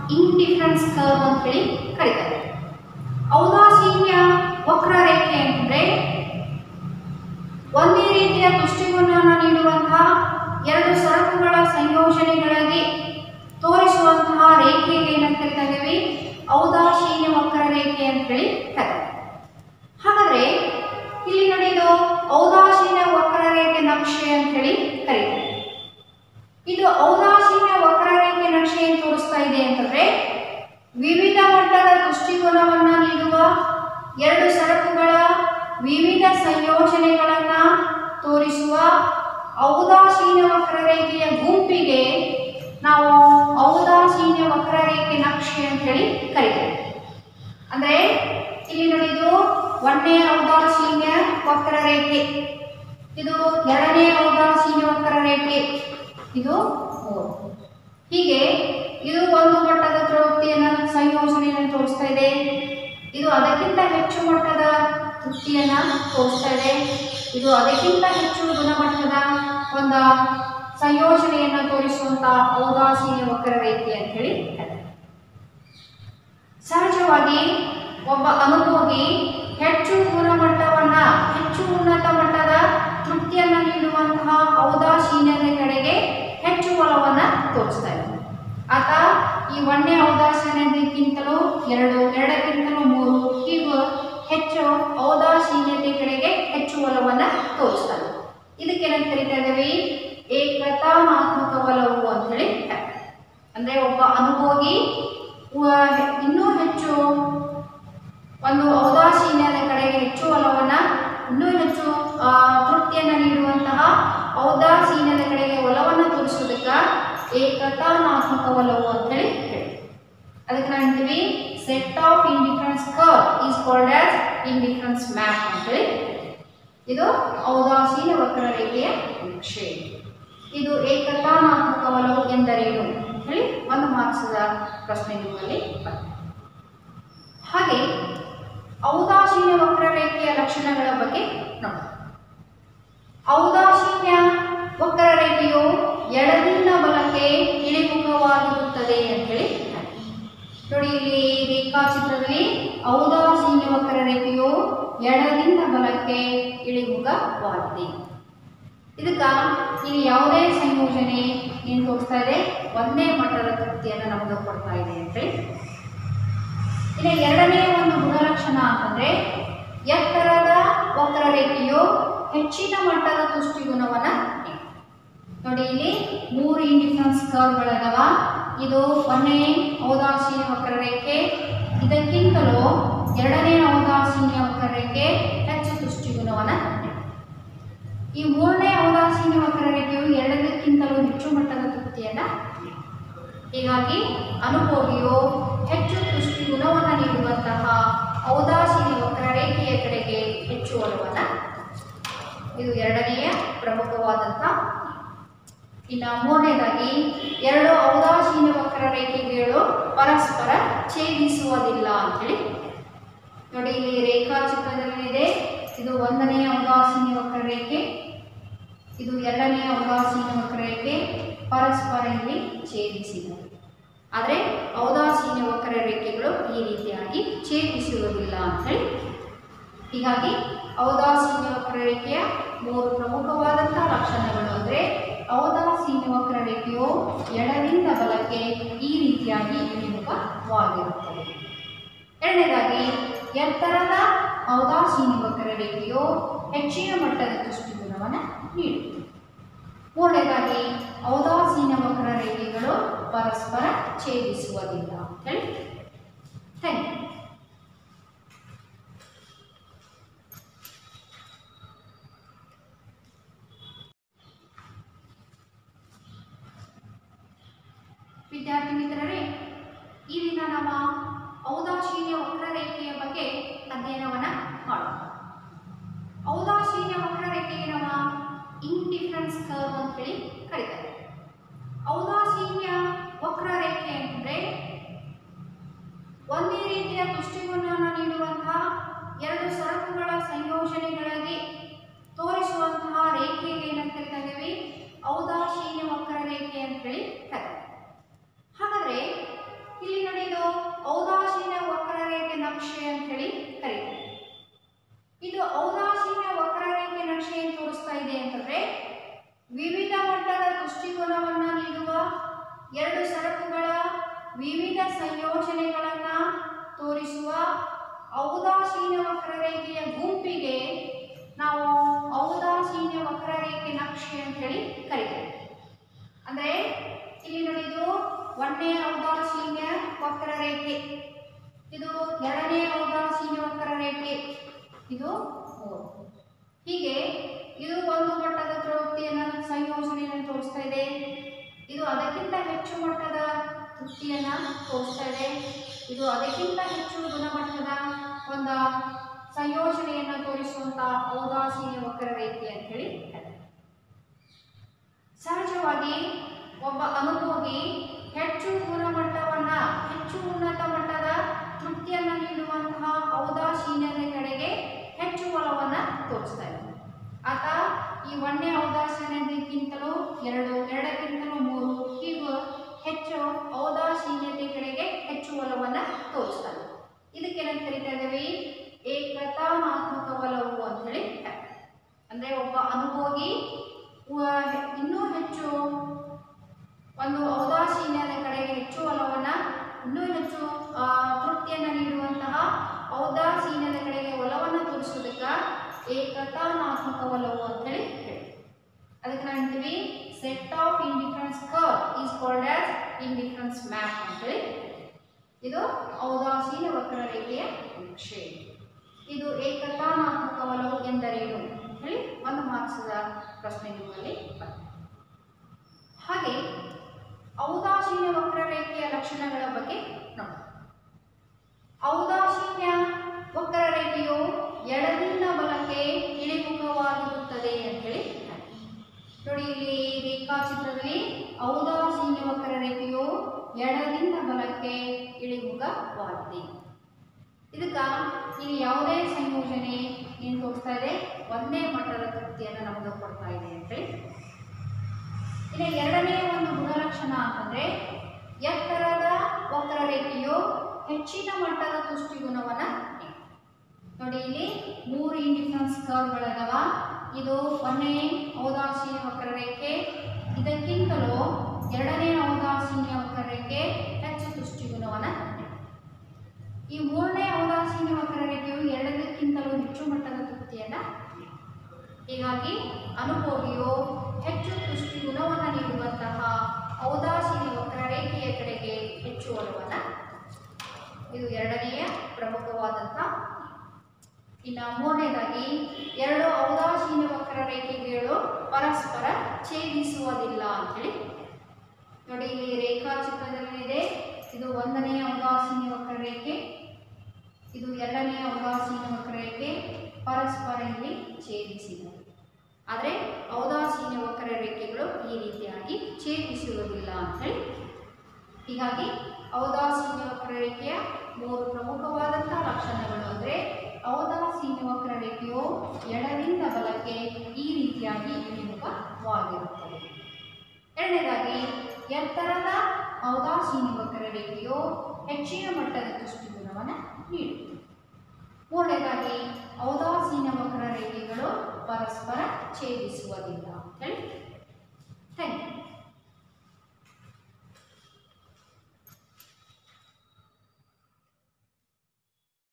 Indifference curve ಅಂತ ಹೇಳಿ ಕರೀತಾರೆ ಔದಾಸೀನ್ಯ ವಕ್ರರೇಖೆ ಅಂದರೆ ಒಂದೇ ರೀತಿಯ ದೃಷ್ಟಿಕೋನವನ್ನು ನೀಡುವಂತಹ ಎರಡು ಸರಕುಗಳ ಸಂಯೋಜನೆಗಳಲ್ಲಿ ತೋರಿಸುವಂತಹ ರೇಖೆಗೆ ಏನಂತ ಕರಿತಾ ಇದ್ದೀವಿ ಔದಾಸೀನ್ಯ ವಕ್ರರೇಖೆ ಅಂತ ಹೇಳಿ ಕರೀತಾರೆ ಹಾಗಾದ್ರೆ ಇಲ್ಲಿ ನೋಡಿ ಇದು ಔದಾಸೀನ್ಯ ವಕ್ರರೇಖೆ ನಕ್ಷೆ ಅಂತ ಹೇಳಿ ಕರೀತಾರೆ ಇದು ಔದಾಸೀನ್ಯ ವಕ್ರರೇಖೆ ನಕ್ಷೆ ಏನು ತೋರಿಸ್ತಾ ಇದೆ ಅಂತಂದ್ರೆ ವಿವಿಧ ಮಟ್ಟದ ದೃಷ್ಟಿಕೋನವನ್ನ ನೀಡುವ ಎರಡು ಸರಕುಗಳ ವಿವಿಧ ಸಂಯೋಜನೆಗಳನ್ನ ತೋರಿಸುವ ಔದಾಸೀನ್ಯ ವಕ್ರರೇಖೆಯ ಗುಂಪಿಗೆ ನಾವು ಔದಾಸೀನ್ಯ ವಕ್ರರೇಖೆ ನಕ್ಷೆ ಅಂತ ಹೇಳಿ ಕರೀತೇವೆ ಅಂದ್ರೆ ಇಲ್ಲಿ ನೋಡಿ ಇದು ಒಂದನೇ ಔದಾಸೀನ್ಯ ವಕ್ರರೇಖೆ ಇದು ಎರಡನೇ ಔದಾಸೀನ್ಯ ವಕ್ರರೇಖೆ ಇದು ಮೂರು ಹೀಗೆ ಇದು ಒಂದು ಮಟ್ಟದ ಪ್ರವೃತ್ತಿಯನ್ನ ಸಂಯೋಜನೆಯನ್ನು ತೋರಿಸ್ತಾ ಇದೆ ಇದು ಅದಕ್ಕಿಂತ ಹೆಚ್ಚು ಮಟ್ಟದ ತೃಪ್ತಿಯನ್ನ ತೋರಿಸ್ತಾ ಇದೆ ಇದು ಅದಕ್ಕಿಂತ ಹೆಚ್ಚು ಗುಣಮಟ್ಟದ ಒಂದು ಸಂಯೋಜನೆಯನ್ನ ತೋರಿಸುವಂತ ಔದಾಸೀನ್ಯ ವಕ್ರರೇಖೆ ಅಂತ ಹೇಳಿ ಕರೀತಾರೆ. ಸಹಜವಾಗಿ ಒಬ್ಬ ಅನುಭೋಗಿ ಹೆಚ್ಚು ಗುಣಮಟ್ಟವನ್ನ ಹೆಚ್ಚು ಉನ್ನತ ಮಟ್ಟದ ತೃಪ್ತಿಯನ್ನು ನೀಡುವಂತಹ ಔದಾಸೀನ್ಯದ ಕಡೆಗೆ ಹೆಚ್ಚು ಒಲವನ್ನ ತೋರಿಸ್ತಾ ಇದ್ದಾನೆ ಆತ ಈ ಒಂದೇ ಔದಾಸೀನ್ಯತೆಗಿಂತಲೂ ಎರಡು ಎರಡಕ್ಕಿಂತಲೂ ಮೂರು ಹೀಗೂ ಹೆಚ್ಚು ಔದಾಸೀನ್ಯತೆ ಕಡೆಗೆ ಹೆಚ್ಚು ಒಲವನ್ನ ತೋರಿಸ್ತಾನೆ ಇದಕ್ಕೇನಂತ ಕರಿತಾ ಇದ್ದೀವಿ ಏಕತಾನಾತ್ಮಕ ಒಲವು ಅಂತ ಹೇಳಿ ಕರೀತಾರೆ. ಅಂದ್ರೆ ಒಬ್ಬ ಅನುಭೋಗಿ ವ- ಇನ್ನೂ ಹೆಚ್ಚು ಒಂದು ಔದಾಸೀನ್ಯದ ಕಡೆಗೆ ಹೆಚ್ಚು ಒಲವನ್ನ ಇನ್ನೂ ಹೆಚ್ಚು ಆ, ತೃಪ್ತಿಯನ್ನ ನೀಡುವಂತಹ ಔದಾಸೀನ್ಯದ ಕಡೆಗೆ ಒಲವನ್ನ ತೋರಿಸೋದಕ್ಕ ಏಕತಾನಾತ್ಮಕ ಒಲವು ಅಂತ ಹೇಳಿ ಹೇಳಿ ಅದಕ್ಕೆ ನಾವು ಹೇಳ್ತೀವಿ set of indifference curve is called as indifference map ಅಂತ ಹೇಳಿ ಇದು ಔದಾಸೀನ ವಕ್ರರೇಖೆಯ ನಕ್ಷೆ ಇದು ಏಕತಾನಾತ್ಮಕ ಒಲವು ಎಂದರೇನು ಅಂತ ಹೇಳಿ ಒಂದು ಮಾರ್ಕ್ಸದ ಪ್ರಶ್ನೆ ನಿಮ್ಮಲ್ಲಿ ಬರ್ತದೆ ಹಾಗೆ ಔದಾಸೀನ್ಯ ವಕ್ರರೇಖೆಯ ಲಕ್ಷಣಗಳ ಬಗ್ಗೆ ನೋಡೋಣ ಔದಾಸೀನ್ಯ ವಕ್ರರೇಖೆಯು ಎಡದಿಂದ ಬಲಕ್ಕೆ ಇಳಿಮುಖವಾಗಿರುತ್ತದೆ ಅಂತೇಳಿ ನೋಡಿ ಇಲ್ಲಿ ರೇಖಾಚಿತ್ರದಲ್ಲಿ ಔದಾಸೀನ್ಯ ವಕ್ರರೇಖೆಯು ಎಡದಿಂದ ಬಲಕ್ಕೆ ಇಳಿಮುಖವಾಗಿದೆ ಇದಕ್ಕ ಇಲ್ಲಿ ಯಾವುದೇ ಸಂಯೋಜನೆ ಏನು ತೋರಿಸ್ತಾ ಇದೆ ಒಂದೇ ಮಟ್ಟದ ತೃಪ್ತಿಯನ್ನು ನಮಗೆ ಕೊಡ್ತಾ ಇದೆ ಅಂತೇಳಿ ಇನ್ನು ಎರಡನೇ ಒಂದು ಗುಣಲಕ್ಷಣ ಅಂತಂದ್ರೆ ಎತ್ತರದ ವಕ್ರರೇಖೆಯು ಹೆಚ್ಚಿನ ಮಟ್ಟದ ತುಷ್ಟಿಗುಣವನ್ನ ನೀಡುತ್ತೆ. ನೋಡಿ ಇಲ್ಲಿ ಮೂರು ಇಂಡಿಫರೆನ್ಸ್ ಕರ್ವ್ಗಳಿದಾವ ಇದು ಒಂದನೇ ಔದಾಸೀನ್ಯ ವಕ್ರರೇಖೆ ಇದಕ್ಕಿಂತಲೂ ಎರಡನೇ ಔದಾಸೀನ್ಯ ವಕ್ರರೇಖೆ ಹೆಚ್ಚು ತುಷ್ಟಿಗುಣವನ್ನ ನೀಡುತ್ತೆ. ಈ ಮೂರನೇ ಔದಾಸೀನ್ಯ ವಕ್ರರೇಖೆಯು ಎರಡಕ್ಕಿಂತಲೂ ಹೆಚ್ಚು ಮಟ್ಟದ ತೃಪ್ತಿಯನ್ನ ನೀಡುತ್ತೆ. ಹೀಗಾಗಿ ಅನುಭೋಗಿಯು ಹೆಚ್ಚು ದೃಷ್ಟಿ ಗುಣವನ್ನು ನೀಡುವಂತಹ ಔದಾಸೀನ ವಕ್ರರೇಖೆಯ ಕಡೆಗೆ ಹೆಚ್ಚು ಒಲವನ್ನು ಇದು ಎರಡನೆಯ ಪ್ರಮುಖವಾದಂಥ ಇನ್ನು ಮೂರನೇದಾಗಿ ಎರಡು ಔದಾಸೀನ ವಕ್ರರೇಖೆಗಳು ಪರಸ್ಪರ ಛೇದಿಸುವುದಿಲ್ಲ ಅಂತೇಳಿ ನೋಡಿ ಇಲ್ಲಿ ರೇಖಾಚಿತ್ರದಲ್ಲಿದೆ ಇದು ಒಂದನೆಯ ಔದಾಸೀನ ವಕ್ರರೇಖೆ ಇದು ಎರಡನೆಯ ಔದಾಸೀನ ವಕ್ರರೇಖೆ ಪರಸ್ಪರ ಇಲ್ಲಿ ಛೇದಿಸಿದೆ ಆದರೆ ಔದಾಸೀನ ವಕ್ರರೇಖೆಗಳು ಈ ರೀತಿಯಾಗಿ ಛೇದಿಸುವುದಿಲ್ಲ ಅಂತ ಹೇಳಿ ಹೀಗಾಗಿ ಔದಾಸೀನ ವಕ್ರರೇಖೆಯ ಮೂರು ಪ್ರಮುಖವಾದಂಥ ಲಕ್ಷಣಗಳು ಅಂದರೆ ಔದಾಸೀನ ವಕ್ರರೇಖೆಯು ಎಡದಿಂದ ಬಲಕ್ಕೆ ಈ ರೀತಿಯಾಗಿ ಇಳಿಮುಖವಾಗಿರುತ್ತದೆ ಎರಡನೇದಾಗಿ ಎತ್ತರದ ಔದಾಸೀನ ವಕ್ರರೇಖೆಯು ಹೆಚ್ಚಿನ ಮಟ್ಟದ ದೃಷ್ಟಿಗುಣವನ್ನು ನೀಡುತ್ತದೆ ಮೂರನೇದಾಗಿ ಔದಾಸೀನ ವಕ್ರರೇಖೆಗಳು ಪರಸ್ಪರ ಛೇದಿಸುವುದಿಲ್ಲ ಅಂತ ಹೇಳಿ ಥ್ಯಾಂಕ್ ಯು ವಿದ್ಯಾರ್ಥಿ ಮಿತ್ರರೇ ಈ ದಿನ ನಮ್ಮ ಔದಾಸೀನ್ಯ ವಕ್ರರೇಖೆಯ ಬಗ್ಗೆ ಅಧ್ಯಯನವನ್ನು ಮಾಡೋಣ ಔದಾಸೀನ್ಯ ವಕ್ರರೇಖೆಗೆ ನಮ್ಮ ಇಂಡಿಫರೆನ್ಸ್ ಕರ್ವ್ ಅಂತ ಹೇಳಿ ಕರೀತಾರೆ ಔದಾಸೀನ್ಯ ವಕ್ರರೇಖೆ ಅಂತಂದ್ರೆ ಒಂದೇ ರೀತಿಯ ದೃಷ್ಟಿಕೋನವನ್ನು ನೀಡುವಂತಹ ಎರಡು ಸರಕುಗಳ ಸಂಯೋಜನೆಗಳಲ್ಲಿ ತೋರಿಸುವಂತಹ ರೇಖೆಗೆ ಏನಂತ ಕರಿತಾ ಇದ್ದೀವಿ ಔದಾಸೀನ್ಯ ವಕ್ರರೇಖೆ ಅಂತ ಹೇಳಿ ಕರೀತಾರೆ ಹಾಗಾದ್ರೆ ಇಲ್ಲಿ ಗುಣವನ್ನು ನೀಡುವ ಎರಡು ಸರಕುಗಳ ವಿವಿಧ ಸಂಯೋಜನೆಗಳನ್ನು ತೋರಿಸುವ ಔದಾಸೀನ ವಕ್ರರೇಖೆಯ ಗುಂಪಿಗೆ ನಾವು ಔದಾಸೀನ ವಕ್ರರೇಖೆ ನಕ್ಷೆ ಅಂತೇಳಿ ಕರಿತೇವೆ ಅಂದರೆ ಇಲ್ಲಿ ನೋಡಿದು ಒಂದನೇ ಔದಾಸೀನ್ಯ ವಕ್ರರೇಖೆ ಇದು ಎರಡನೇ ಔದಾಸೀನ್ಯ ವಕ್ರರೇಖೆ ಇದು ಮೂರು ಹೀಗೆ ಇದು ಒಂದು ಮಟ್ಟದ ಪ್ರವೃತ್ತಿಯನ್ನು ಸಂಯೋಜನೆಯನ್ನು ತೋರಿಸ್ತಾ ಇದೆ ಇದು ಅದಕ್ಕಿಂತ ಹೆಚ್ಚು ಮಟ್ಟದ ತೃಪ್ತಿಯನ್ನು ತೋರಿಸ್ತಾ ಇದೆ ಇದು ಅದಕ್ಕಿಂತ ಹೆಚ್ಚು ಗುಣಮಟ್ಟದ ಒಂದು ಸಂಯೋಜನೆಯನ್ನು ತೋರಿಸುವಂಥ ಔದಾಸೀನ ವಕ್ರರೇಖೆ ಅಂತೇಳಿ ಕರೀತಾರೆ ಸಹಜವಾಗಿ ಒಬ್ಬ ಅನುಭೋಗಿ ಹೆಚ್ಚು ಗುಣಮಟ್ಟವನ್ನ ಹೆಚ್ಚು ಉನ್ನತ ಮಟ್ಟದ ತೃಪ್ತಿಯನ್ನು ನೀಡುವಂತಹ ಔದಾಸೀನ್ಯತೆ ಕಡೆಗೆ ಹೆಚ್ಚು ಒಲವನ್ನು ತೋರಿಸ್ತಾ ಇದ್ದಾನೆ ಆತ ಈ ಒಂದನೇ ಔದಾಸೀನ್ಯತೆಗಿಂತಲೂ ಎರಡು ಎರಡಕ್ಕಿಂತಲೂ ಮೂರು ಹೀಗೂ ಹೆಚ್ಚು ಔದಾಸೀನ್ಯತೆ ಕಡೆಗೆ ಹೆಚ್ಚು ಒಲವನ್ನು ತೋರಿಸ್ತಾನೆ ಇದಕ್ಕೆ ಏನಂತ ಕರಿತಾ ಇದ್ದೀವಿ ಏಕತಾನಾತ್ಮಕ ಒಲವು ಅಂತ ಹೇಳಿ ಅಂದರೆ ಒಬ್ಬ ಅನುಭೋಗಿ ವ- ಇನ್ನೂ ಹೆಚ್ಚು ಒಂದು ಔದಾಸೀನ್ಯದ ಕಡೆಗೆ ಹೆಚ್ಚು ಒಲವನ್ನು ಇನ್ನೂ ಹೆಚ್ಚು ಆ, ತೃಪ್ತಿಯನ್ನು ನೀಡುವಂತಹ ಔದಾಸೀನ್ಯದ ಕಡೆಗೆ ಒಲವನ್ನು ತೋರಿಸೋದಕ್ಕೆ ಏಕತಾನಾತ್ಮಕ ಒಲವು ಅಂತೇಳಿ ಹೇಳಿ ಅದಕ್ಕೆ ನಾವು ಹೇಳ್ತೀವಿ set of indifference curve is called as indifference map ಅಂತೇಳಿ ಇದು ಔದಾಸೀನ ವಕ್ರರೇಖೆಯ ನಕ್ಷೆ ಇದು ಏಕತಾನಾತ್ಮಕ ಒಲವು ಎಂದರೇನು ಹೇಳಿ ಒಂದು ಮಾರ್ಕ್ಸದ ಪ್ರಶ್ನೆ ನಿಮ್ಮಲ್ಲಿ ಬರ್ತದೆ ಹಾಗೆ ಔದಾಸೀನ ವಕ್ರರೇಖೆಯ ಲಕ್ಷಣಗಳ ಬಗ್ಗೆ ನೋಡೋಣ ಔದಾಸೀನ್ಯ ವಕ್ರರೇಖೆಯು ಎಡದಿಂದ ಬಲಕ್ಕೆ ಇಳಿಮುಖವಾಗಿರುತ್ತದೆ ಅಂತೇಳಿ ನೋಡಿ ಇಲ್ಲಿ ರೇಖಾಚಿತ್ರದಲ್ಲಿ ಔದಾಸೀನ್ಯ ವಕ್ರರೇಖೆಯು ಎಡದಿಂದ ಬಲಕ್ಕೆ ಇಳಿಮುಖವಾಗಿದೆ ಇದಕ್ಕೆ ಇಲ್ಲಿ ಯಾವುದೇ ಸಂಯೋಜನೆ ಏನು ತೋರಿಸ್ತಾ ಇದೆ ಒಂದೇ ಮಟ್ಟದ ತೃಪ್ತಿಯನ್ನು ನಮಗೆ ಕೊಡ್ತಾ ಇದೆ ಅಂತೇಳಿ ಇನ್ನು ಎರಡನೇ ಒಂದು ಗುಣಲಕ್ಷಣ ಅಂತಂದ್ರೆ ಎತ್ತರದ ವಕ್ರರೇಖೆಯು ಹೆಚ್ಚಿನ ಮಟ್ಟದ ತುಷ್ಟಿ ಗುಣವನ್ನು ನೋಡಿ ಇಲ್ಲಿ ಮೂರು ಇಂಡಿಫರೆನ್ಸ್ ಕರ್ವ್ಗಳಿದಾವ ಇದು ಒಂದನೇ ಔದಾಸೀನ್ಯ ವಕ್ರರೇಖೆ ಇದಕ್ಕಿಂತಲೂ ಎರಡನೇ ಔದಾಸೀನ್ಯ ವಕ್ರರೇಖೆ ಹೆಚ್ಚು ತುಷ್ಟಿ ಗುಣವನ್ನು ಈ ಮೂರನೇ ಔದಾಸೀನ್ಯ ವಕ್ರರೇಖೆಯು ಎರಡಕ್ಕಿಂತಲೂ ಹೆಚ್ಚು ಮಟ್ಟದ ತೃಪ್ತಿಯನ್ನು ಹೀಗಾಗಿ ಅನುಭೋಗಿಯು ಹೆಚ್ಚು ತುಷ್ಟಿ ಗುಣವನ್ನು ನೀಡುವಂತಹ ಔದಾಸೀನ್ಯ ವಕ್ರರೇಖೆಯ ಕಡೆಗೆ ಹೆಚ್ಚು ಒಲವನ್ನು ಇದು ಎರಡನೆಯ ಪ್ರಮುಖವಾದಂಥ ಇನ್ನು ಮೂರನೇದಾಗಿ ಎರಡು ಔದಾಸೀನ ವಕ್ರರೇಖೆಗಳು ಪರಸ್ಪರ ಛೇದಿಸುವುದಿಲ್ಲ ಅಂತೇಳಿ ನೋಡಿ ಇಲ್ಲಿ ರೇಖಾಚಿತ್ರದಲ್ಲಿ ಇದೆ ಇದು ಒಂದನೆಯ ಔದಾಸೀನ ವಕ್ರರೇಖೆ ಇದು ಎರಡನೆಯ ಔದಾಸೀನ ವಕ್ರರೇಖೆ ಪರಸ್ಪರ ಇಲ್ಲಿ ಛೇದಿಸಿದೆ ಆದರೆ ಔದಾಸೀನ ವಕ್ರರೇಖೆಗಳು ಈ ರೀತಿಯಾಗಿ ಛೇದಿಸುವುದಿಲ್ಲ ಅಂತೇಳಿ ಹೀಗಾಗಿ ಔದಾಸೀನ ವಕ್ರರೇಖೆಯ ಮೂರು ಪ್ರಮುಖವಾದಂಥ ಲಕ್ಷಣಗಳು ಅಂದರೆ ಔದಾಸೀನ ವಕ್ರರೇಖೆಯು ಎಡದಿಂದ ಬಲಕ್ಕೆ ಈ ರೀತಿಯಾಗಿ ಇಳಿಮುಖವಾಗಿರುತ್ತದೆ ಎರಡನೇದಾಗಿ ಎತ್ತರದ ಔದಾಸೀನ ವಕ್ರರೇಖೆಯು ಹೆಚ್ಚಿನ ಮಟ್ಟದ ದೃಷ್ಟಿಗುಣವನ್ನು ನೀಡುತ್ತದೆ ಮೂರನೇದಾಗಿ ಔದಾಸೀನ ವಕ್ರರೇಖೆಗಳು ಪರಸ್ಪರ ಛೇದಿಸುವುದಿಲ್ಲ ಅಂತ ಹೇಳಿ ಥ್ಯಾಂಕ್ ಯು